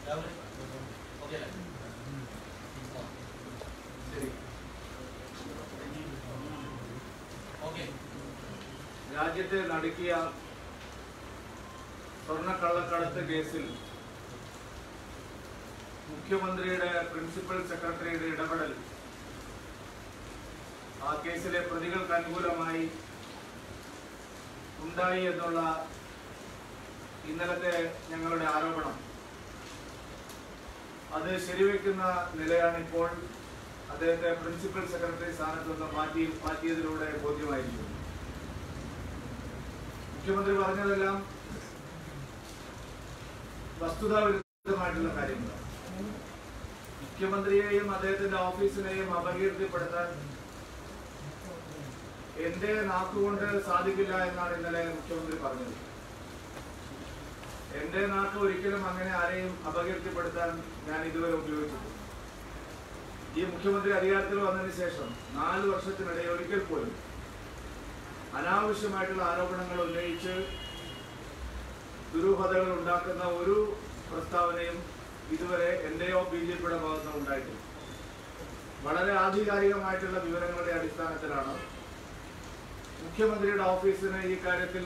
ശരി ഓക്കെ രാജ്യത്തെ നടുക്കിയ സ്വർണ്ണക്കള്ളക്കടത്ത് കേസിൽ മുഖ്യമന്ത്രിയുടെ പ്രിൻസിപ്പൽ സെക്രട്ടറിയുടെ ഇടപെടൽ ആ കേസിലെ പ്രതികൾക്ക് അനുകൂലമായി ഉണ്ടായി എന്നുള്ള ഇന്നലത്തെ ഞങ്ങളുടെ ആരോപണം അത് ശരിവെക്കുന്ന നിലയാണ് ഇപ്പോൾ അദ്ദേഹത്തെ പ്രിൻസിപ്പൽ സെക്രട്ടറി സ്ഥാനത്ത് നിന്ന് മാറ്റി മാറ്റിയതിലൂടെ ബോധ്യമായിരിക്കുന്നു മുഖ്യമന്ത്രി പറഞ്ഞതെല്ലാം വസ്തുതാവിരുദ്ധമായിട്ടുള്ള കാര്യങ്ങളാണ് മുഖ്യമന്ത്രിയെയും അദ്ദേഹത്തിന്റെ ഓഫീസിനെയും അപകീർത്തിപ്പെടുത്താൻ എന്റെ നാക്കുകൊണ്ട് സാധിക്കില്ല എന്നാണ് ഇന്നലെ മുഖ്യമന്ത്രി പറഞ്ഞത് എന്റെ നാക്ക് ഒരിക്കലും അങ്ങനെ ആരെയും അപകീർത്തിപ്പെടുത്താൻ ഞാൻ ഇതുവരെ ഉപയോഗിച്ചിട്ടില്ല ഈ മുഖ്യമന്ത്രി അധികാരത്തിൽ വന്നതിന് ശേഷം നാല് വർഷത്തിനിടെ ഒരിക്കൽ പോലും അനാവശ്യമായിട്ടുള്ള ആരോപണങ്ങൾ ഉന്നയിച്ച് ദുരൂഹതകൾ ഉണ്ടാക്കുന്ന ഒരു പ്രസ്താവനയും ഇതുവരെ എന്റെയോ ബി ജെ പിയുടെ ഭാഗത്തുനിന്ന് ഉണ്ടായിട്ടില്ല വളരെ ആധികാരികമായിട്ടുള്ള വിവരങ്ങളുടെ അടിസ്ഥാനത്തിലാണ് മുഖ്യമന്ത്രിയുടെ ഓഫീസിന് ഈ കാര്യത്തിൽ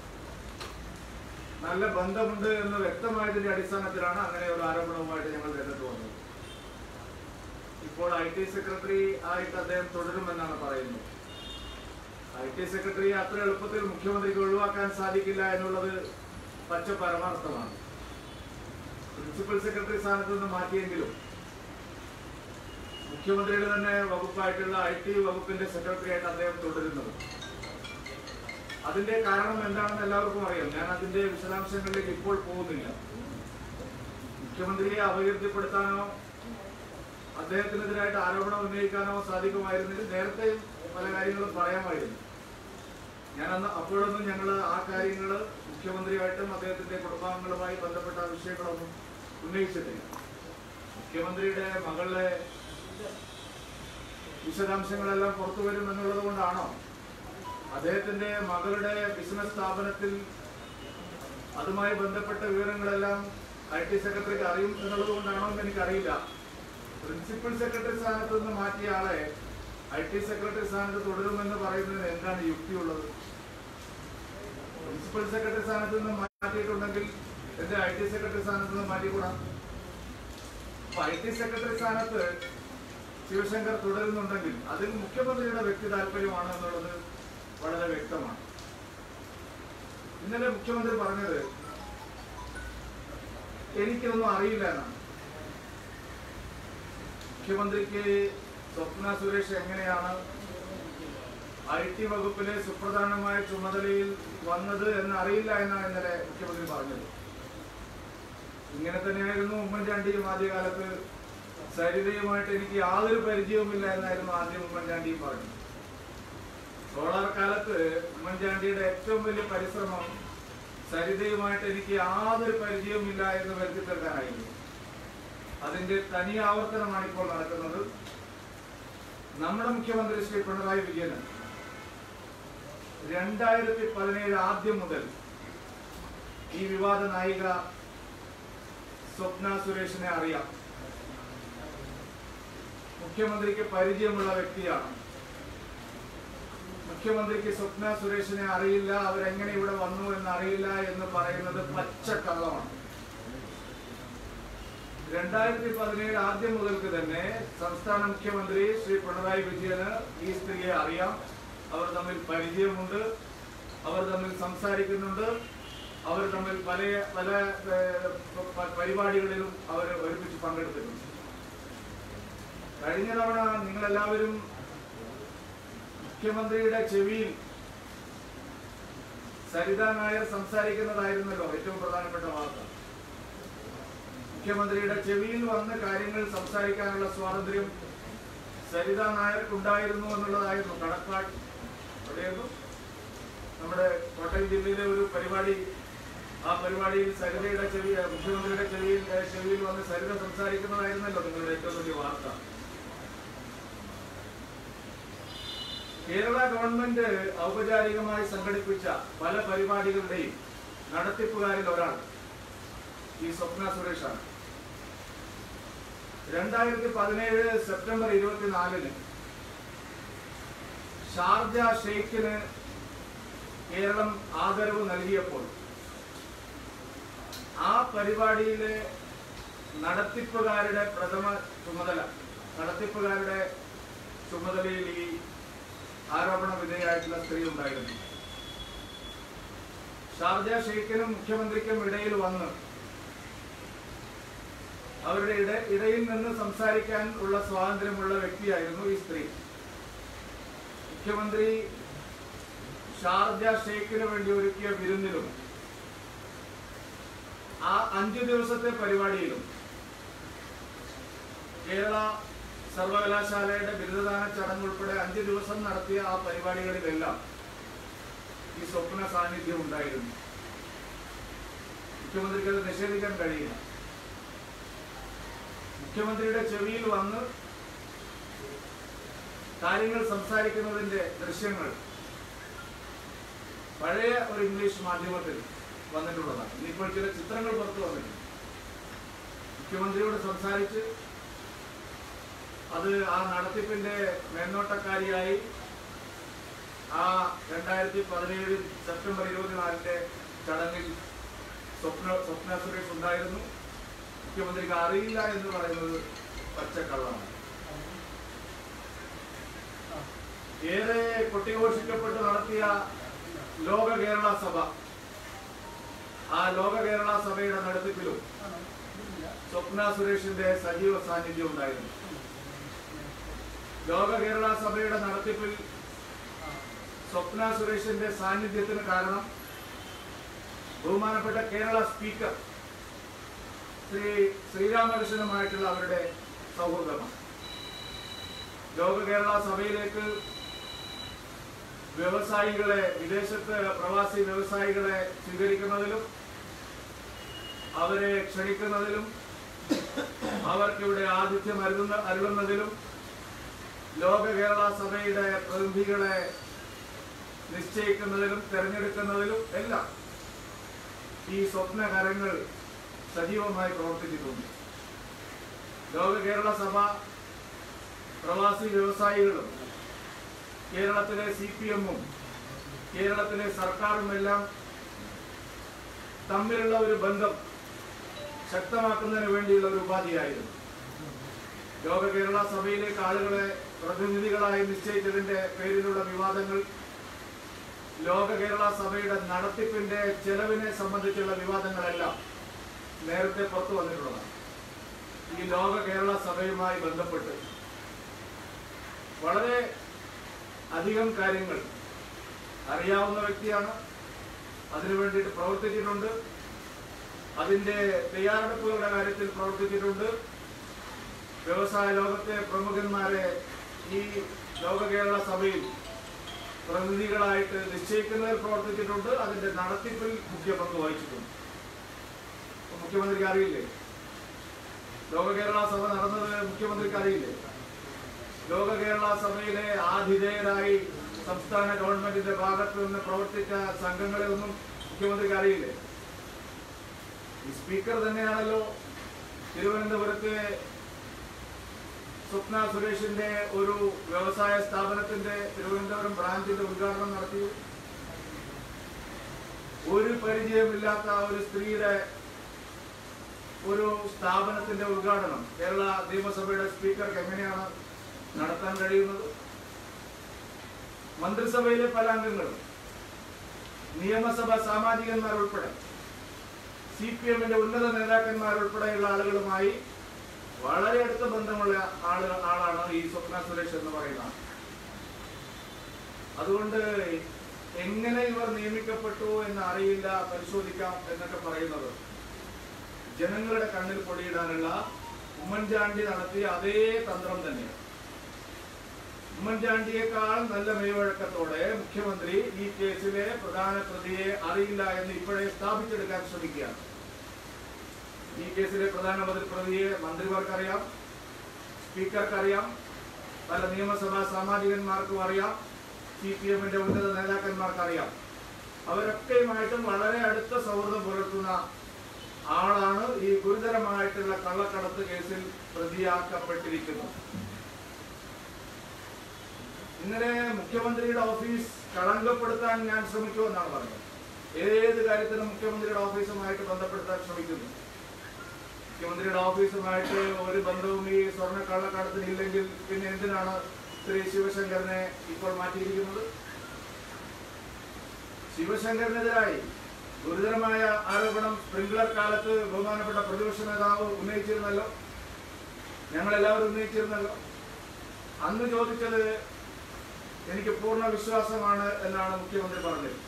നല്ല ബന്ധമുണ്ട് എന്ന് വ്യക്തമായതിന്റെ അടിസ്ഥാനത്തിലാണ് അങ്ങനെ ഒരു ആരോപണവുമായിട്ട് ഞങ്ങൾ രംഗത്ത് വന്നത് ഇപ്പോൾ ഐ ടി സെക്രട്ടറി ആയിട്ട് അദ്ദേഹം തുടരുമെന്നാണ് പറയുന്നത് ഐ ടി സെക്രട്ടറിയെ അത്ര എളുപ്പത്തിൽ മുഖ്യമന്ത്രിക്ക് ഒഴിവാക്കാൻ സാധിക്കില്ല എന്നുള്ളത് പച്ച പരമാർത്ഥമാണ് പ്രിൻസിപ്പൽ സെക്രട്ടറി സ്ഥാനത്ത് നിന്ന് മാറ്റിയെങ്കിലും മുഖ്യമന്ത്രിയുടെ തന്നെ വകുപ്പായിട്ടുള്ള ഐ ടി വകുപ്പിന്റെ സെക്രട്ടറി ആയിട്ട് അദ്ദേഹം തുടരുന്നത് അതിന്റെ കാരണം എന്താണെന്ന് എല്ലാവർക്കും അറിയാം ഞാൻ അതിന്റെ വിശദാംശങ്ങളിലേക്ക് ഇപ്പോൾ പോകുന്നില്ല മുഖ്യമന്ത്രിയെ അപകീർത്തിപ്പെടുത്താനോ അദ്ദേഹത്തിനെതിരായിട്ട് ആരോപണം ഉന്നയിക്കാനോ സാധിക്കുമായിരുന്നെങ്കിൽ നേരത്തെ പല കാര്യങ്ങളും പറയാമായിരുന്നു ഞാൻ അന്ന് അപ്പോഴൊന്നും ഞങ്ങൾ ആ കാര്യങ്ങൾ മുഖ്യമന്ത്രിയായിട്ടും അദ്ദേഹത്തിന്റെ കുടുംബാംഗങ്ങളുമായി ബന്ധപ്പെട്ട വിഷയങ്ങളൊന്നും ഉന്നയിച്ചിട്ടില്ല മുഖ്യമന്ത്രിയുടെ മകളുടെ വിശദാംശങ്ങളെല്ലാം പുറത്തു വരും എന്നുള്ളത് കൊണ്ടാണോ അദ്ദേഹത്തിന്റെ മകളുടെ ബിസിനസ് സ്ഥാപനത്തിൽ അതുമായി ബന്ധപ്പെട്ട വിവരങ്ങളെല്ലാം ഐ ടി സെക്രട്ടറിക്ക് അറിയും എന്നുള്ളത് കൊണ്ടാണോ എന്ന് എനിക്കറിയില്ല പ്രിൻസിപ്പൽ സെക്രട്ടറി സ്ഥാനത്ത് നിന്ന് മാറ്റിയ ആളെ ഐ ടി സെക്രട്ടറി സ്ഥാനത്ത് തുടരുമെന്ന് പറയുന്നതിന് എന്താണ് യുക്തിയുള്ളത് പ്രിൻസിപ്പൽ സെക്രട്ടറി സ്ഥാനത്ത് നിന്ന് മാറ്റിയിട്ടുണ്ടെങ്കിൽ എന്റെ ഐ ടി സെക്രട്ടറി സ്ഥാനത്ത് നിന്ന് മാറ്റിക്കൂടാ അപ്പൊ ഐ ടി സെക്രട്ടറി സ്ഥാനത്ത് ശിവശങ്കർ തുടരുന്നുണ്ടെങ്കിൽ അതിൽ മുഖ്യമന്ത്രിയുടെ വ്യക്തി താല്പര്യമാണ് എന്നുള്ളത് വളരെ വ്യക്തമാണ് ഇന്നലെ മുഖ്യമന്ത്രി പറഞ്ഞത് എനിക്കൊന്നും അറിയില്ല എന്നാണ് മുഖ്യമന്ത്രിക്ക് സ്വപ്ന സുരേഷ് എങ്ങനെയാണ് ഐ ടി വകുപ്പിലെ സുപ്രധാനമായ ചുമതലയിൽ വന്നത് എന്ന് അറിയില്ല എന്നാണ് ഇന്നലെ മുഖ്യമന്ത്രി പറഞ്ഞത് ഇങ്ങനെ തന്നെയായിരുന്നു ഉമ്മൻചാണ്ടിയും ആദ്യകാലത്ത് സരിതയുമായിട്ട് എനിക്ക് യാതൊരു പരിചയവുമില്ല എന്നായിരുന്നു ആദ്യം ഉമ്മൻചാണ്ടിയും പറഞ്ഞത് സോളാർ കാലത്ത് ഉമ്മൻചാണ്ടിയുടെ ഏറ്റവും വലിയ പരിശ്രമം സരിതയുമായിട്ട് എനിക്ക് യാതൊരു പരിചയവുമില്ല എന്ന് വരുത്തി തീർക്കാനായിരുന്നു അതിന്റെ തനി ആവർത്തനമാണ് ഇപ്പോൾ നടക്കുന്നത് നമ്മുടെ മുഖ്യമന്ത്രി ശ്രീ പിണറായി വിജയൻ രണ്ടായിരത്തി പതിനേഴ് ആദ്യം മുതൽ ഈ വിവാദ നായിക സ്വപ്ന സുരേഷിനെ അറിയാം മുഖ്യമന്ത്രിക്ക് പരിചയമുള്ള വ്യക്തിയാണ് മുഖ്യമന്ത്രിക്ക് സ്വപ്ന സുരേഷിനെ അറിയില്ല അവരെങ്ങനെ ഇവിടെ വന്നു എന്ന് അറിയില്ല എന്ന് പറയുന്നത് പച്ചക്കള്ളമാണ് രണ്ടായിരത്തി പതിനേഴ് ആദ്യം മുതൽക്ക് തന്നെ സംസ്ഥാന മുഖ്യമന്ത്രി ശ്രീ പിണറായി വിജയന് ഈ സ്ത്രീയെ അറിയാം അവർ തമ്മിൽ പരിചയമുണ്ട് അവർ തമ്മിൽ സംസാരിക്കുന്നുണ്ട് അവർ തമ്മിൽ പല പല ഏഹ്, പ- പരിപാടികളിലും അവർ ഒരുമിച്ച് പങ്കെടുത്തിട്ടുണ്ട് കഴിഞ്ഞ തവണ നിങ്ങളെല്ലാവരും മുഖ്യമന്ത്രിയുടെ ചെവിയിൽ സരിത നായർ സംസാരിക്കുന്നതായിരുന്നല്ലോ ഏറ്റവും പ്രധാനപ്പെട്ട വാർത്ത മുഖ്യമന്ത്രിയുടെ ചെവിയിൽ വന്ന് കാര്യങ്ങൾ സംസാരിക്കാനുള്ള സ്വാതന്ത്ര്യം സരിത നായർക്കുണ്ടായിരുന്നു എന്നുള്ളതായിരുന്നു കടപ്പാട് എവിടെയായിരുന്നു നമ്മുടെ കോട്ടയം ജില്ലയിലെ ഒരു പരിപാടി ആ പരിപാടിയിൽ സരിതയുടെ ചെവി മുഖ്യമന്ത്രിയുടെ ചെവിയിൽ ഏ, ചെവിയിൽ വന്ന് സരിത സംസാരിക്കുന്നതായിരുന്നല്ലോ നിങ്ങളുടെ ഏറ്റവും വലിയ വാർത്ത കേരള ഗവൺമെന്റ് ഔപചാരികമായി സംഘടിപ്പിച്ച പല പരിപാടികളുടെയും നടത്തിപ്പുകാരിൽ ഒരാൾ ഈ സ്വപ്ന സുരേഷാണ് രണ്ടായിരത്തി പതിനേഴ് സെപ്റ്റംബർ ഇരുപത്തിനാലിന് ഷാർജ ഷെയ്ഖിന് കേരളം ആദരവ് നൽകിയപ്പോൾ ആ പരിപാടിയിലെ നടത്തിപ്പുകാരുടെ പ്രഥമ ചുമതല നടത്തിപ്പുകാരുടെ ചുമതലയിൽ ഈ ആരോപണ വിധേയമായിട്ടുള്ള സ്ത്രീ ഉണ്ടായിരുന്നു ഷാർജ ഷെയ്ഖിനും മുഖ്യമന്ത്രിക്കും ഇടയിൽ വന്ന് അവരുടെ ഇട ഇടയിൽ നിന്ന് സംസാരിക്കാൻ ഉള്ള സ്വാതന്ത്ര്യമുള്ള വ്യക്തിയായിരുന്നു ഈ സ്ത്രീ മുഖ്യമന്ത്രി ഷാർജ ഷെയ്ഖിന് വേണ്ടി ഒരുക്കിയ വിരുന്നിലും ആ അഞ്ചു ദിവസത്തെ പരിപാടിയിലും കേരള സർവകലാശാലയുടെ ബിരുദദാന ചടങ്ങ് ഉൾപ്പെടെ അഞ്ചു ദിവസം നടത്തിയ ആ പരിപാടികളിലെല്ലാം ഈ സ്വപ്ന സാന്നിധ്യം ഉണ്ടായിരുന്നു മുഖ്യമന്ത്രിക്ക് അത് നിഷേധിക്കാൻ കഴിയില്ല മുഖ്യമന്ത്രിയുടെ ചെവിയിൽ വന്ന് കാര്യങ്ങൾ സംസാരിക്കുന്നതിന്റെ ദൃശ്യങ്ങൾ പഴയ ഒരു ഇംഗ്ലീഷ് മാധ്യമത്തിൽ വന്നിട്ടുള്ളതാണ് ഇനിയിപ്പോൾ ചില ചിത്രങ്ങൾ പുറത്തു വന്നിട്ടുണ്ട് മുഖ്യമന്ത്രിയോട് സംസാരിച്ച് അത് ആ നടത്തിപ്പിന്റെ മേൽനോട്ടക്കാരിയായി ആ രണ്ടായിരത്തി പതിനേഴ് സെപ്റ്റംബർ ഇരുപത്തിനാലിന്റെ ചടങ്ങിൽ സ്വപ്ന സ്വപ്ന സുരേഷ് ഉണ്ടായിരുന്നു മുഖ്യമന്ത്രിക്ക് അറിയില്ല എന്ന് പറയുന്നത് പച്ചക്കള്ളമാണ് ഏറെ കൊട്ടിഘോഷിക്കപ്പെട്ട് നടത്തിയ ലോക കേരള സഭ ആ ലോക കേരള സഭയുടെ നടത്തിപ്പിലും സ്വപ്ന സുരേഷിന്റെ സജീവ സാന്നിധ്യം ഉണ്ടായിരുന്നു ലോക കേരള സഭയുടെ നടത്തിപ്പിൽ സ്വപ്ന സുരേഷിന്റെ സാന്നിധ്യത്തിന് കാരണം ബഹുമാനപ്പെട്ട കേരള സ്പീക്കർ ശ്രീ ശ്രീരാമകൃഷ്ണനുമായിട്ടുള്ള അവരുടെ സൗഹൃദമാണ് ലോക കേരള സഭയിലേക്ക് വ്യവസായികളെ വിദേശത്ത് പ്രവാസി വ്യവസായികളെ സ്വീകരിക്കുന്നതിലും അവരെ ക്ഷണിക്കുന്നതിലും അവർക്കിവിടെ ആതിഥ്യം അരുളുന്ന അരുളുന്നതിലും ലോക കേരള സഭയുടെ പ്രതിനിധികളെ നിശ്ചയിക്കുന്നതിലും തെരഞ്ഞെടുക്കുന്നതിലും എല്ലാം ഈ സ്വപ്നകരങ്ങൾ സജീവമായി പ്രവർത്തിച്ചിട്ടുണ്ട് ലോക കേരള സഭ പ്രവാസി വ്യവസായികളും കേരളത്തിലെ സി പി എമ്മും കേരളത്തിലെ സർക്കാരും എല്ലാം തമ്മിലുള്ള ഒരു ബന്ധം ശക്തമാക്കുന്നതിന് വേണ്ടിയുള്ള ഒരു ഉപാധിയായിരുന്നു ലോക കേരള സഭയിലേക്ക് ആളുകളെ പ്രതിനിധികളായി നിശ്ചയിച്ചതിന്റെ പേരിലുള്ള വിവാദങ്ങൾ ലോക കേരള സഭയുടെ നടത്തിപ്പിന്റെ ചെലവിനെ സംബന്ധിച്ചുള്ള വിവാദങ്ങളെല്ലാം നേരത്തെ പുറത്തു വന്നിട്ടുള്ളതാണ് ഈ ലോക കേരള സഭയുമായി ബന്ധപ്പെട്ട് വളരെ അധികം കാര്യങ്ങൾ അറിയാവുന്ന വ്യക്തിയാണ് അതിനു വേണ്ടിയിട്ട് പ്രവർത്തിച്ചിട്ടുണ്ട് അതിന്റെ തയ്യാറെടുപ്പുകളുടെ കാര്യത്തിൽ പ്രവർത്തിച്ചിട്ടുണ്ട് വ്യവസായ ലോകത്തെ പ്രമുഖന്മാരെ ഈ ലോക കേരള സഭയിൽ പ്രതിനിധികളായിട്ട് നിശ്ചയിക്കുന്നതിൽ പ്രവർത്തിച്ചിട്ടുണ്ട് അതിന്റെ നടത്തിപ്പിൽ മുഖ്യ പങ്ക് വഹിച്ചിട്ടുണ്ട് അപ്പൊ മുഖ്യമന്ത്രിക്ക് അറിയില്ലേ ലോക കേരള സഭ നടന്നത് മുഖ്യമന്ത്രിക്ക് അറിയില്ലേ ലോക കേരള സഭയിലെ ആതിഥേയരായി സംസ്ഥാന ഗവൺമെന്റിന്റെ ഭാഗത്ത് നിന്ന് പ്രവർത്തിച്ച സംഘങ്ങളെ ഒന്നും മുഖ്യമന്ത്രിക്ക് അറിയില്ലേ ഈ സ്പീക്കർ തന്നെയാണല്ലോ തിരുവനന്തപുരത്തെ സ്വപ്ന സുരേഷിന്റെ ഒരു വ്യവസായ സ്ഥാപനത്തിന്റെ തിരുവനന്തപുരം ബ്രാഞ്ചിന്റെ ഉദ്ഘാടനം നടത്തി ഒരു പരിചയമില്ലാത്ത ഒരു സ്ത്രീയുടെ ഒരു സ്ഥാപനത്തിന്റെ ഉദ്ഘാടനം കേരള നിയമസഭയുടെ സ്പീക്കർക്ക് എങ്ങനെയാണ് നടത്താൻ കഴിയുന്നത് മന്ത്രിസഭയിലെ പല അംഗങ്ങളും നിയമസഭ സാമാജികന്മാർ ഉൾപ്പെടെ സി പി എമ്മിന്റെ ഉന്നത നേതാക്കന്മാർ ഉൾപ്പെടെയുള്ള ആളുകളുമായി വളരെ അടുത്ത ബന്ധമുള്ള ആള് ആളാണ് ഈ സ്വപ്ന സുരേഷ് എന്ന് പറയുന്ന ആൾ. അതുകൊണ്ട് എങ്ങനെ ഇവർ നിയമിക്കപ്പെട്ടു എന്ന് അറിയില്ല പരിശോധിക്കാം എന്നൊക്കെ പറയുന്നത് ജനങ്ങളുടെ കണ്ണിൽ പൊടിയിടാനുള്ള ഉമ്മൻചാണ്ടി നടത്തിയ അതേ തന്ത്രം തന്നെയാണ് ഉമ്മൻചാണ്ടിയേക്കാൾ നല്ല മെയ്വഴക്കത്തോടെ മുഖ്യമന്ത്രി ഈ കേസിലെ പ്രധാന പ്രതിയെ അറിയില്ല എന്ന് ഇപ്പോഴേ സ്ഥാപിച്ചെടുക്കാൻ ശ്രമിക്കുകയാണ് ഈ കേസിലെ പ്രധാന പ്രതി- പ്രതിയെ മന്ത്രിമാർക്കറിയാം സ്പീക്കർക്കറിയാം പല നിയമസഭാ സാമാജികന്മാർക്കും അറിയാം സി പി എമ്മിന്റെ ഉന്നത നേതാക്കന്മാർക്കറിയാം അവരൊക്കെയുമായിട്ടും വളരെ അടുത്ത സൗഹൃദം പുലർത്തുന്ന ആളാണ് ഈ ഗുരുതര ഗുരുതരമായിട്ടുള്ള കള്ളക്കടത്ത് കേസിൽ പ്രതിയാക്കപ്പെട്ടിരിക്കുന്നു ഇന്നലെ മുഖ്യമന്ത്രിയുടെ ഓഫീസ് കളങ്കപ്പെടുത്താൻ ഞാൻ ശ്രമിക്കുമെന്നാണ് പറഞ്ഞത് ഏത് കാര്യത്തിനും മുഖ്യമന്ത്രിയുടെ ഓഫീസുമായിട്ട് ബന്ധപ്പെടുത്താൻ ശ്രമിക്കുന്നു മുഖ്യമന്ത്രിയുടെ ഓഫീസുമായിട്ട് ഒരു ബന്ധവും ഈ സ്വർണ്ണ കള്ളക്കടത്തിന് ഇല്ലെങ്കിൽ പിന്നെ എന്തിനാണ് ശ്രീ ശിവശങ്കറിനെ ഇപ്പോൾ മാറ്റിയിരിക്കുന്നത് ശിവശങ്കറിനെതിരായി ഗുരുതരമായ ആരോപണം സ്പ്രിംഗ്ലർ കാലത്ത് ബഹുമാനപ്പെട്ട പ്രതിപക്ഷ നേതാവ് ഉന്നയിച്ചിരുന്നല്ലോ ഞങ്ങൾ എല്ലാവരും ഉന്നയിച്ചിരുന്നല്ലോ അന്ന് ചോദിച്ചത് എനിക്ക് പൂർണ്ണ വിശ്വാസമാണ് എന്നാണ് മുഖ്യമന്ത്രി പറഞ്ഞത്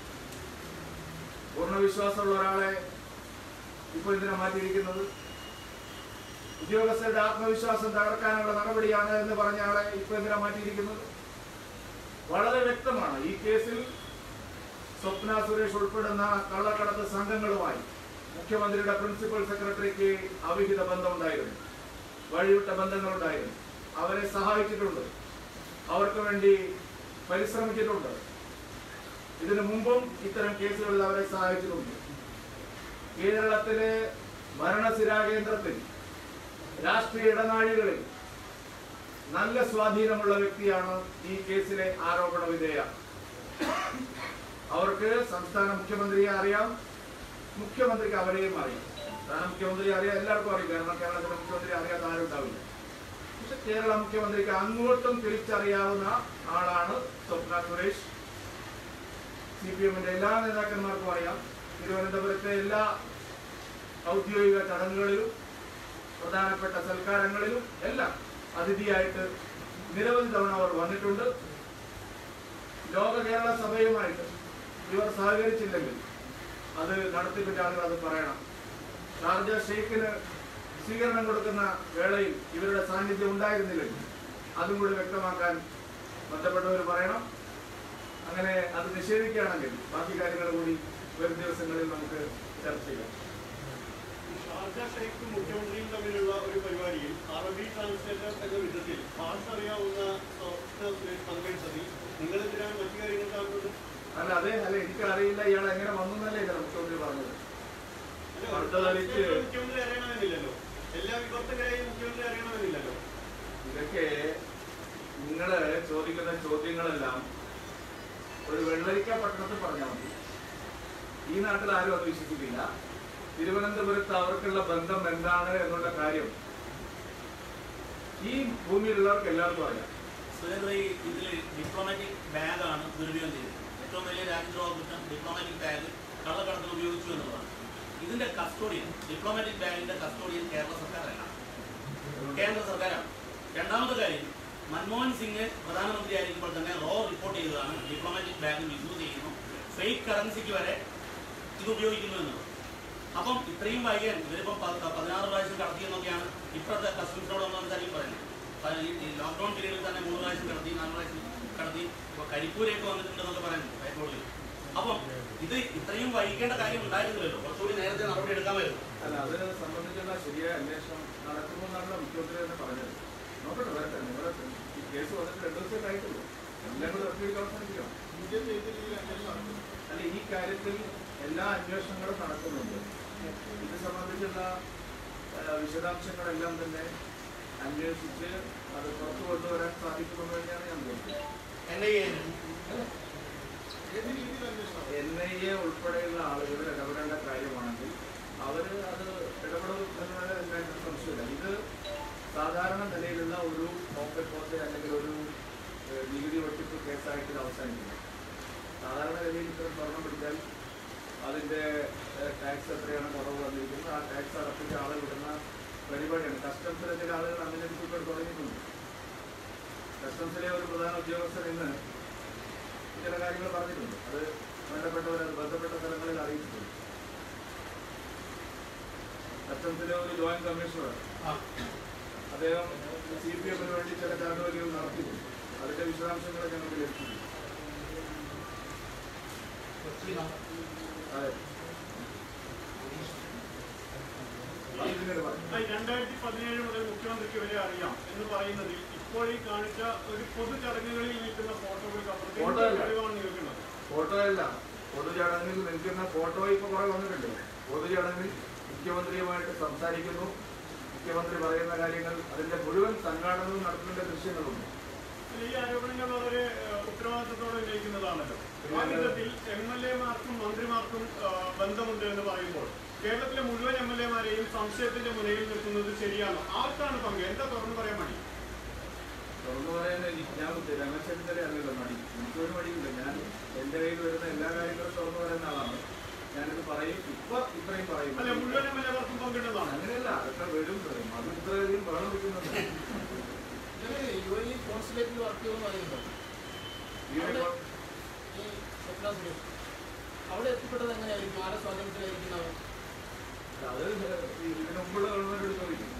പൂർണ്ണ വിശ്വാസമുള്ള ഒരാളെ ഇപ്പോൾ എന്തിനാ മാറ്റിയിരിക്കുന്നത് ഉദ്യോഗസ്ഥരുടെ ആത്മവിശ്വാസം തകർക്കാനുള്ള നടപടിയാണ് എന്ന് പറഞ്ഞ ആളെ ഇപ്പൊ എന്തിനാ മാറ്റിയിരിക്കുന്നത് വളരെ വ്യക്തമാണ് ഈ കേസിൽ സ്വപ്ന സുരേഷ് ഉൾപ്പെടുന്ന കള്ളക്കടത്ത് സംഘങ്ങളുമായി മുഖ്യമന്ത്രിയുടെ പ്രിൻസിപ്പൽ സെക്രട്ടറിക്ക് അവിഹിത ബന്ധമുണ്ടായിരുന്നു വഴിവിട്ട ബന്ധങ്ങളുണ്ടായിരുന്നു അവരെ സഹായിച്ചിട്ടുണ്ട് അവർക്ക് വേണ്ടി പരിശ്രമിച്ചിട്ടുണ്ട് ഇതിനു മുമ്പും ഇത്തരം കേസുകളിൽ അവരെ സഹായിച്ചിട്ടുണ്ട് കേരളത്തിലെ ഭരണസിരാ കേന്ദ്രത്തിൽ രാഷ്ട്രീയ ഇടനാഴികളിൽ നല്ല സ്വാധീനമുള്ള വ്യക്തിയാണ് ഈ കേസിലെ ആരോപണ വിധേയ അവർക്ക് സംസ്ഥാന മുഖ്യമന്ത്രിയെ അറിയാം മുഖ്യമന്ത്രിക്ക് അവരെയും അറിയാം സംസ്ഥാന മുഖ്യമന്ത്രി അറിയാം എല്ലാവർക്കും അറിയാം കാരണം കേരളത്തിലെ മുഖ്യമന്ത്രി അറിയാത്ത ആരും ഉണ്ടാവില്ല പക്ഷെ കേരള മുഖ്യമന്ത്രിക്ക് അങ്ങോട്ടും തിരിച്ചറിയാവുന്ന ആളാണ് സ്വപ്ന സുരേഷ് സി പി എമ്മിന്റെ എല്ലാ നേതാക്കന്മാർക്കും അറിയാം തിരുവനന്തപുരത്തെ എല്ലാ ഔദ്യോഗിക ചടങ്ങുകളിലും പ്രധാനപ്പെട്ട സൽക്കാരങ്ങളിലും എല്ലാം അതിഥിയായിട്ട് നിരവധി തവണ അവർ വന്നിട്ടുണ്ട് ലോക കേരള സഭയുമായിട്ട് ഇവർ സഹകരിച്ചില്ലെങ്കിൽ അത് നടത്തിപ്പിന്റെ ആളുകൾ അത് പറയണം ഷാർജ ഷെയ്ഖിന് സ്വീകരണം കൊടുക്കുന്ന വേളയിൽ ഇവരുടെ സാന്നിധ്യം ഉണ്ടായിരുന്നില്ലെങ്കിൽ അതും കൂടി വ്യക്തമാക്കാൻ ബന്ധപ്പെട്ടവർ പറയണം അങ്ങനെ അത് നിഷേധിക്കുകയാണെങ്കിൽ ബാക്കി കാര്യങ്ങൾ കൂടി വരും ദിവസങ്ങളിൽ നമുക്ക് ചർച്ച ചെയ്യാം ഷാർജ ഷെയ്ഖും മുഖ്യമന്ത്രിയും തമ്മിലുള്ള ഒരു പരിപാടിയിൽ അറബി ട്രാൻസ്ലേറ്റർ എന്ന വിധത്തിൽ ഭാഷ അറിയാവുന്ന സ്വപ്ന സുരേഷ് പങ്കെടുത്തതിൽ നിങ്ങളെതിരാണ് മറ്റു കാര്യങ്ങൾ കാണുന്നത് അല്ല അതെ അല്ല എനിക്ക് അറിയില്ല ഇയാൾ എങ്ങനെ വന്നല്ലേ ഇല്ല മുഖ്യമന്ത്രി പറഞ്ഞത് അല്ല, വാർത്ത ധരിച്ച് ട്രാൻസ്ലേറ്റർ മുഖ്യമന്ത്രി അറിയണമെന്നില്ലല്ലോ എല്ലാ വിവർത്തകരെയും മുഖ്യമന്ത്രി അറിയണമെന്നില്ലല്ലോ ഇതൊക്കെ നിങ്ങള് ചോദിക്കുന്ന ചോദ്യങ്ങളെല്ലാം ഒരു വെള്ളരിക്ക പട്ടണത്തിൽ പറഞ്ഞാൽ മതി ഈ നാട്ടിൽ ആരും അത് വിശ്വസിക്കില്ല തിരുവനന്തപുരത്ത് അവർക്കുള്ള ബന്ധം എന്താണ് എന്നുള്ള കാര്യം ഈ ഭൂമിയിലുള്ളവർക്ക് എല്ലാവർക്കും അറിയാം സുരേന്ദ്ര ഈ ഇതിൽ ഡിപ്ലോമാറ്റിക് ബാഗാണ് ദുരുപയോഗം ചെയ്തത് ഏറ്റവും വലിയ രാജ്യദ്രോഹ കുറ്റം ഡിപ്ലോമാറ്റിക് ബാഗ് കള്ളക്കടത്തിന് ഉപയോഗിച്ചു എന്നുള്ളതാണ് ഇതിന്റെ കസ്റ്റോഡിയൻ ഡിപ്ലോമാറ്റിക് ബാഗിന്റെ കസ്റ്റോഡിയൻ കേരള സർക്കാരല്ല കേന്ദ്ര സർക്കാരാണ് രണ്ടാമത്തെ കാര്യം മൻമോഹൻ സിംഗ് പ്രധാനമന്ത്രി ആയിരിക്കുമ്പോൾ തന്നെ റോ റിപ്പോർട്ട് ചെയ്തതാണ് ഡിപ്ലോമാറ്റിക് ബാഗ് മിസ്യൂസ് ചെയ്യുന്നു ഫേക്ക് കറൻസിക്ക് വരെ ഇത് ഉപയോഗിക്കുന്നു എന്നുള്ളത് അപ്പം ഇത്രയും വൈകാൻ ഇവരിപ്പം പ- പതിനാറ് പ്രാവശ്യം കടത്തിയെന്നൊക്കെയാണ് ഇപ്പോഴത്തെ കസ്റ്റംസിനോട് നമ്മൾ സംസാരിക്കും പറയുന്നത് പ- ഈ- ഈ ലോക്ക്ഡൌൺ പീരീഡിൽ തന്നെ മൂന്ന് പ്രാവശ്യം കടത്തി നാല് പ്രാവശ്യം കടത്തി ഇപ്പൊ കരിപ്പൂരൊക്കെ വന്നിട്ടുണ്ടെന്നൊക്കെ പറയുന്നു ഹൈക്കോടതിയിൽ അപ്പം ഇത് ഇത്രയും വൈകേണ്ട കാര്യം ഉണ്ടായിരുന്നില്ലല്ലോ കുറച്ചുകൂടി നേരത്തെ നടപടി എടുക്കാമായിരുന്നു അല്ല അത് സംബന്ധിച്ചുള്ള ശരിയായ അന്വേഷണം നടക്കുമെന്നാണല്ലോ മുഖ്യമന്ത്രി തന്നെ പറഞ്ഞത് നോക്കട്ടെ വരട്ടെ നിങ്ങളെ ഈ കേസ് വന്നിട്ട് രണ്ടു ദിവസം ആയിട്ടുള്ളൂ എല്ലാം കൂടെ ഒറ്റയ്ക്ക് അവസാനിപ്പിക്കണം ഇന്ത്യൻ രീതിയിൽ അന്വേഷണം നടത്തുന്നു അല്ല ഈ കാര്യത്തിൽ എല്ലാ അന്വേഷണങ്ങളും നടക്കുന്നുണ്ട് ഇത് സംബന്ധിച്ചുള്ള ആ, വിശദാംശങ്ങളെല്ലാം തന്നെ അന്വേഷിച്ച് അത് പുറത്തു കൊണ്ടുവരാൻ സാധിക്കുമെന്ന് തന്നെയാണ് ഞാൻ കരുതുന്നത് എൻ ഐ എ ഏത് രീതിയിൽ അന്വേഷണം എൻ ഐ എ ഉൾപ്പെടെയുള്ള ആളുകൾ ഇടപെടേണ്ട കാര്യമാണെങ്കിൽ അവർ അത് ഇടപെടും എന്നതിൽ എനിക്ക് സംശയമില്ല ഇത് സാധാരണ നിലയിലുള്ള ഒരു പോക്കറ്റ് പോസ്റ്റ് അല്ലെങ്കിൽ ഒരു ഏഹ്, നികുതി വെട്ടിപ്പ് കേസായിട്ട് ഇത് അവസാനിക്കില്ല സാധാരണ ഗതിയിൽ ഇത്തരം സ്വർണം പിടിച്ചാൽ അതിൻ്റെ ടാക്സ് എത്രയാണ് കുറവ് വന്നിരിക്കുന്നത് ആ ടാക്സ് അടപ്പിച്ച ആളുകൾ വിടുന്ന പരിപാടിയാണ് കസ്റ്റംസിലെ ചില ആളുകൾ അങ്ങനെ ഇപ്പോൾ തുടങ്ങിയിട്ടുണ്ട് കസ്റ്റംസിലെ ഒരു പ്രധാന ഉദ്യോഗസ്ഥൻ ഇന്ന് ചില കാര്യങ്ങൾ പറഞ്ഞിട്ടുണ്ട് അത് വേണ്ടപ്പെട്ടവർ അത് ബന്ധപ്പെട്ട സ്ഥലങ്ങളിൽ അറിയിച്ചിട്ടുണ്ട് കസ്റ്റംസിലെ ഒരു ജോയിന്റ് കമ്മീഷണർ അദ്ദേഹം സി പി എമ്മിന് വേണ്ടി ചില ചാണ്ടുവലികൾ നടത്തിയിട്ടുണ്ട് അതിന്റെ വിശദാംശങ്ങൾ ഞങ്ങൾക്ക് ലഭിച്ചിട്ടുണ്ട് അതെ അത് പിന്നീട് പറയാം. രണ്ടായിരത്തി പതിനേഴ് മുതൽ മുഖ്യമന്ത്രിക്ക് വരെ അറിയാം എന്ന് പറയുന്നതിൽ ഇപ്പോൾ ഈ കാണിച്ച ഒരു പൊതു ചടങ്ങുകളിൽ നിൽക്കുന്ന ഫോട്ടോകൾക്ക് അപ്പുറത്ത് ഫോട്ടോ എന്ത് അല്ല. തെളിവാണ് നിൽക്കുന്നത് ഫോട്ടോ അല്ല പൊതുചടങ്ങിൽ നിൽക്കുന്ന ഫോട്ടോ ഇപ്പൊ കുറെ വന്നിട്ടുണ്ട് പൊതുചടങ്ങിൽ മുഖ്യമന്ത്രിയുമായിട്ട് സംസാരിക്കുന്നു മുഖ്യമന്ത്രി പറയുന്ന കാര്യങ്ങൾ അതിന്റെ മുഴുവൻ സംഘാടനവും നടത്തുന്ന ദൃശ്യങ്ങളുണ്ട് ഈ ആരോപണങ്ങൾ വളരെ ഏഹ്, ഉത്തരവാദിത്തത്തോടെ ഉന്നയിക്കുന്നതാണല്ലോ ആ വിധത്തിൽ എം എൽ എമാർക്കും മന്ത്രിമാർക്കും ഏഹ്, ബന്ധമുണ്ട് എന്ന് പറയുമ്പോൾ കേരളത്തിലെ മുഴുവൻ എം എൽ എമാരെയും സംശയത്തിന്റെ മുനയിൽ നിർത്തുന്നത് ശരിയാണോ ആർക്കാണ് പങ്ക് എന്താ തുറന്നു പറയാൻ മതി തുറന്നു പറയാൻ എനിക്ക് ഞാൻ രമേശ് ചെന്നിത്തല അറിയില്ല മടി എനിക്കൊരു മടിയില്ല ഞാൻ എന്റെ കയ്യിൽ വരുന്ന എല്ലാ കാര്യങ്ങളും തുറന്നു പറയുന്ന ആളാണ് ഞാനിത് പറയും ഇപ്പൊ ഇത്രയും പറയും അല്ലെ മുഴുവൻ എം എൽ എമാർക്കും പങ്കിടുന്നതാണ് അങ്ങനെയല്ല അതൊക്കെ വരും വരും അത് ഇത്രയധികം വേണം വെക്കുന്നുണ്ട് യു എൻ ഇ കോൺസുലേറ്റിൽ വർക്ക് ചെയ്യുമെന്ന് പറയുന്നുണ്ടോ ഈ ഒരു ഈ സ്വപ്ന സുരേഷ് അവിടെ എത്തിപ്പെട്ടത് എങ്ങനെയായിരിക്കും ആരെ സ്വാധീനത്തിലായിരിക്കുന്നത് അത് ഇതിന് മുമ്പുള്ള ഗവൺമെന്റോട് ചോദിക്കും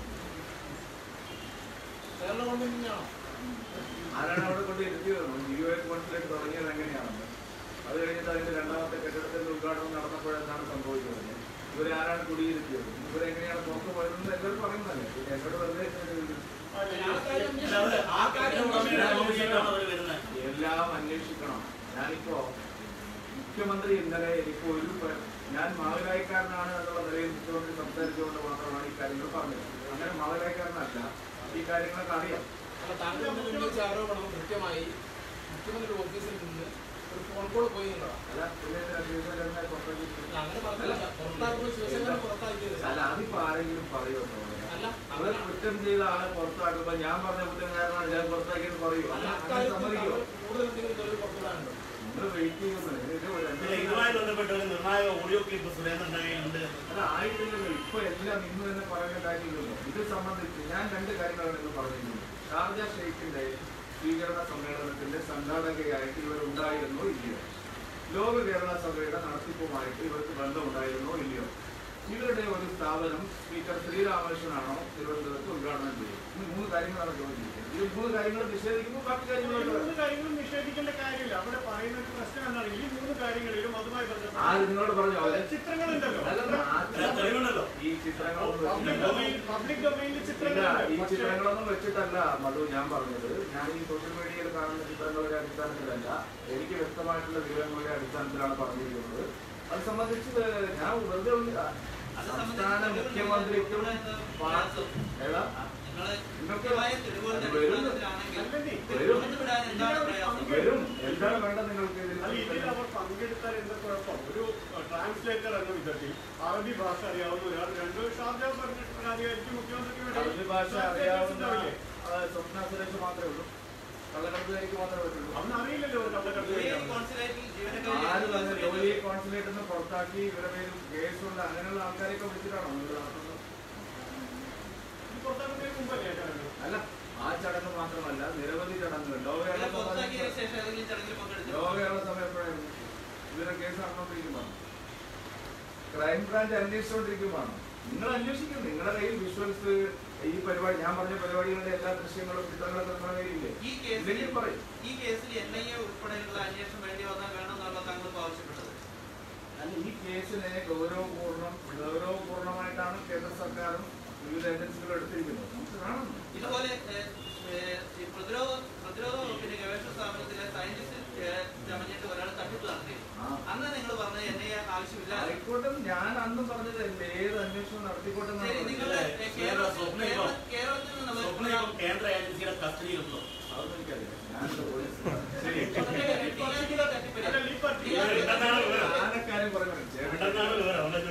കേരള ഗവൺമെന്റിനാണോ ആരാണ് അവിടെ കൊണ്ട് ഇരുത്തിയത് യു എ കോൺസുലേറ്റ് തുടങ്ങിയത് എങ്ങനെയാണെന്ന് അത് കഴിഞ്ഞിട്ട് അതിന്റെ രണ്ടാമത്തെ കെട്ടിടത്തിന്റെ ഉദ്ഘാടനം നടന്നപ്പോഴെന്താണ് സംഭവിച്ചത് ഇവരെ ആരാണ് കുടിയിരുത്തിയത് ഇവരെങ്ങനെയാണ് പുറത്തു പോയതെന്ന് എല്ലാവരും പറയുന്നതല്ലേ പിന്നെ എന്നോട് വെറുതെ ആ കാര്യം അല്ലാതെ ആ കാര്യം ഉടമയുടെ ആലോചിച്ചിട്ടാണ് അവർ വരുന്നത് എല്ലാം അന്വേഷിക്കണം ഞാനിപ്പോ മുഖ്യമന്ത്രി ഇന്നലെ എനിക്ക് ഒരു പ- ഞാൻ മാതൃകായിക്കാരനാണ് എന്നുള്ള നിലയിൽ മുഖ്യമന്ത്രി സംസാരിച്ചുകൊണ്ട് മാത്രമാണ് ഈ കാര്യങ്ങൾ പറഞ്ഞത് അങ്ങനെ മാതൃകായിക്കാരനല്ല ഈ കാര്യങ്ങളൊക്കെ അറിയാം അല്ല താങ്കൾ മുന്നിൽ ഉന്നയിച്ച ആരോപണം കൃത്യമായി മുഖ്യമന്ത്രി ഓഫീസിൽ നിന്ന് ഒരു ഫോൺ കോൾ പോയി എന്നുള്ളതാണ് അല്ല പിന്നെ എന്തിനാ ശിവസേനനെ പുറത്തേക്ക് അല്ല, അങ്ങനെ പറഞ്ഞില്ല പുറത്താക്കുമ്പോൾ ശിവസേന പുറത്താക്കിയത് അല്ല അതിപ്പോ ആരെങ്കിലും പറയുമോ അല്ല അവർ അങ്ങനെ കുറ്റം ചെയ്ത ആളെ പുറത്താക്കുമ്പോ ഞാൻ പറഞ്ഞ കുറ്റംകാരനാണ് ഞാൻ പുറത്താക്കിയെന്ന് പറയൂ അല്ല അങ്ങനെ അക്കാര്യത്തിൽ സമ്മതിക്കോ താങ്കൾ കൂടുതൽ എന്തെങ്കിലും തെളിവ് പുറത്തുവിടാനുണ്ടോ നിങ്ങൾ വെയിറ്റ് ചെയ്യുന്നത് ഇതിന് ഒരു പിന്നെ അന്വേഷണം ഇതുമായി ബന്ധപ്പെട്ട ഒരു നിർണായക ഓഡിയോ ക്ലിപ്പ് സുരേന്ദ്രന്റെ കയ്യിലുണ്ട് അത് ആയിട്ടില്ലല്ലോ ഇപ്പൊ എല്ലാം ഇന്ന് തന്നെ പറയുന്ന കാര്യമില്ലല്ലോ ഇത് സംബന്ധിച്ച് ഞാൻ രണ്ട് കാര്യങ്ങളാണ് ഇന്ന് പറഞ്ഞിരുന്നത് ഷാർജ ഷെയ്ഖിന്റെ സ്വീകരണ സമ്മേളനത്തിന്റെ സംഘാടകയായിട്ട് ഇവർ ഉണ്ടായിരുന്നോ ഇല്ലയോ ലോക കേരള സഭയുടെ നടത്തിപ്പുമായിട്ട് ഇവർക്ക് ബന്ധമുണ്ടായിരുന്നോ ഇല്ലയോ ഇവരുടെ ഒരു സ്ഥാപനം സ്പീക്കർ ശ്രീരാമകൃഷ്ണനാണോ തിരുവനന്തപുരത്ത് ഉദ്ഘാടനം ചെയ്യും ഈ മൂന്ന് കാര്യങ്ങളാണ് ചോദിച്ചിരിക്കുന്നത് ഈ മൂന്ന് കാര്യങ്ങൾ നിഷേധിക്കുമ്പോൾ ബാക്കി ഈ കാര്യങ്ങളോട് മൂന്ന് കാര്യങ്ങളും നിഷേധിക്കേണ്ട കാര്യമില്ല അവിടെ പറയുന്ന ഒരു പ്രശ്നം എന്താണ് ഈ മൂന്ന് കാര്യങ്ങളിലും അതുമായി ആര് ബന്ധപ്പെട്ട നിങ്ങളോട് പറഞ്ഞു അവരെ ചിത്രങ്ങളുണ്ടല്ലോ അല്ലല്ല, ആ തെളിവുണ്ടല്ലോ ഈ ചിത്രങ്ങളൊന്നും പബ്ലിക് വെച്ചിട്ടില്ല. ഡൊമൈൻ പബ്ലിക് ഡൊമൈനിൽ ഇല്ല, ചിത്രങ്ങളുണ്ട് ഈ പക്ഷേ ചിത്രങ്ങളൊന്നും വെച്ചിട്ടല്ല മധു ഞാൻ പറഞ്ഞത് ഞാൻ ഈ സോഷ്യൽ മീഡിയയിൽ കാണുന്ന ചിത്രങ്ങളുടെ അടിസ്ഥാനത്തിലല്ല എനിക്ക് വ്യക്തമായിട്ടുള്ള വിവരങ്ങളുടെ അടിസ്ഥാനത്തിലാണ് പറഞ്ഞിരിക്കുന്നത് അത് സംബന്ധിച്ച് ഞാൻ വെറുതെ ഒന്ന് സംസ്ഥാന മുഖ്യമന്ത്രിക്കും പാർട്ടി ഏതാ നിങ്ങൾക്ക് അത് വരും വരും എന്താണ് വേണ്ടത് നിങ്ങൾക്ക് ഇതിൽ അല്ല ഇതിൽ അവർ പങ്കെടുത്താൽ എന്താ കുഴപ്പം ഒരു ട്രാൻസ്ലേറ്റർ എന്ന വിധത്തിൽ അറബി ഭാഷ അറിയാവുന്ന ഒരാൾ രണ്ട് ഷാർജ ഭരണാധികാരിക്ക് മുഖ്യമന്ത്രിക്ക് വേണ്ടി അറബി ഭാഷ translator അറിയാവുന്ന ഉണ്ടാവില്ലേ? ആ, സ്വപ്ന സുരേഷ് മാത്രമേ ഉള്ളൂ കള്ളക്കടത്തുകാരിക്ക് മാത്രമേ പറ്റുള്ളൂ അവന് അറിയില്ലല്ലോ ഒരു കള്ളക്കടത്ത് ആര് തന്നെ ജോലി കോൺസുലേറ്റിൽ നിന്ന് പുറത്താക്കി ഇവരുടെ പേരിൽ കേസുണ്ട് അങ്ങനെയുള്ള ആൾക്കാരെയൊക്കെ വിളിച്ചിട്ടാണോ നിങ്ങൾ നടത്തുന്നത് പുറത്താക്കുന്നതിന് മുമ്പല്ലേ ആ ചടങ്ങ്? അല്ല ആ ചടങ്ങ് മാത്രമല്ല നിരവധി ചടങ്ങുകൾ ലോകകേരള സഭ ലോകകേരള സഭ എപ്പോഴായിരുന്നു ഇവരെ കേസ് നടന്നുകൊണ്ടിരിക്കുമ്പോൾ ക്രൈംബ്രാഞ്ച് അന്വേഷിച്ചുകൊണ്ടിരിക്കുമ്പോൾ നിങ്ങൾ അന്വേഷിക്കും നിങ്ങളുടെ കയ്യിൽ വിഷ്വൽസ് ഈ പരിപാടി ഞാൻ പറഞ്ഞ പരിപാടികളുടെ എല്ലാ ദൃശ്യങ്ങളും ചിത്രങ്ങളൊക്കെ നിങ്ങളുടെ കയ്യിലില്ലേ ഈ കേസിൽ ഇല്ലെങ്കിൽ പറയും ഈ കേസിൽ എൻ ഐ എ ഉൾപ്പെടെയുള്ള അന്വേഷണം വേണ്ടി വന്നാൽ വേണമെന്നുള്ള താങ്കൾ ആവശ്യപ്പെട്ടത് അല്ല ഈ കേസിനെ ഗൗരവപൂർണ്ണം ഗൗരവപൂർണ്ണമായിട്ടാണ് കേന്ദ്ര സർക്കാരും വിവിധ ഏജൻസികളും എടുത്തിരിക്കുന്നത് നമുക്ക് കാണുന്നു ഇതുപോലെ ഏഹ്, ഏഹ്, ഈ പ്രതിരോധ പ്രതിരോധ വകുപ്പിന്റെ ഗവേഷണ സ്ഥാപനത്തിലെ സയന്റിസ്റ്റ് ചമഞ്ഞിട്ട് ഒരാൾ തട്ടിപ്പ് നടത്തി ആ. അന്ന് നിങ്ങൾ പറഞ്ഞത് എൻ ഐ എ ആവശ്യമില്ല ആയിക്കോട്ടെ ഞാൻ അന്നും പറഞ്ഞത് ഏത് അന്വേഷണം നടത്തിക്കോട്ടെ എന്നാണ് ശരി പറഞ്ഞത്. നിങ്ങൾ ഇല്ലേ, കേരളത്തിൽ സ്വപ്നം ഇപ്പം- കേരള- കേരളത്തിൽ നിന്ന് സ്വപ്നം ഇപ്പം കേന്ദ്ര ഏജൻസിയുടെ കസ്റ്റഡിയിലുണ്ടോ അതൊന്നും എനിക്കറിയില്ല ഞാൻ പോലീസ്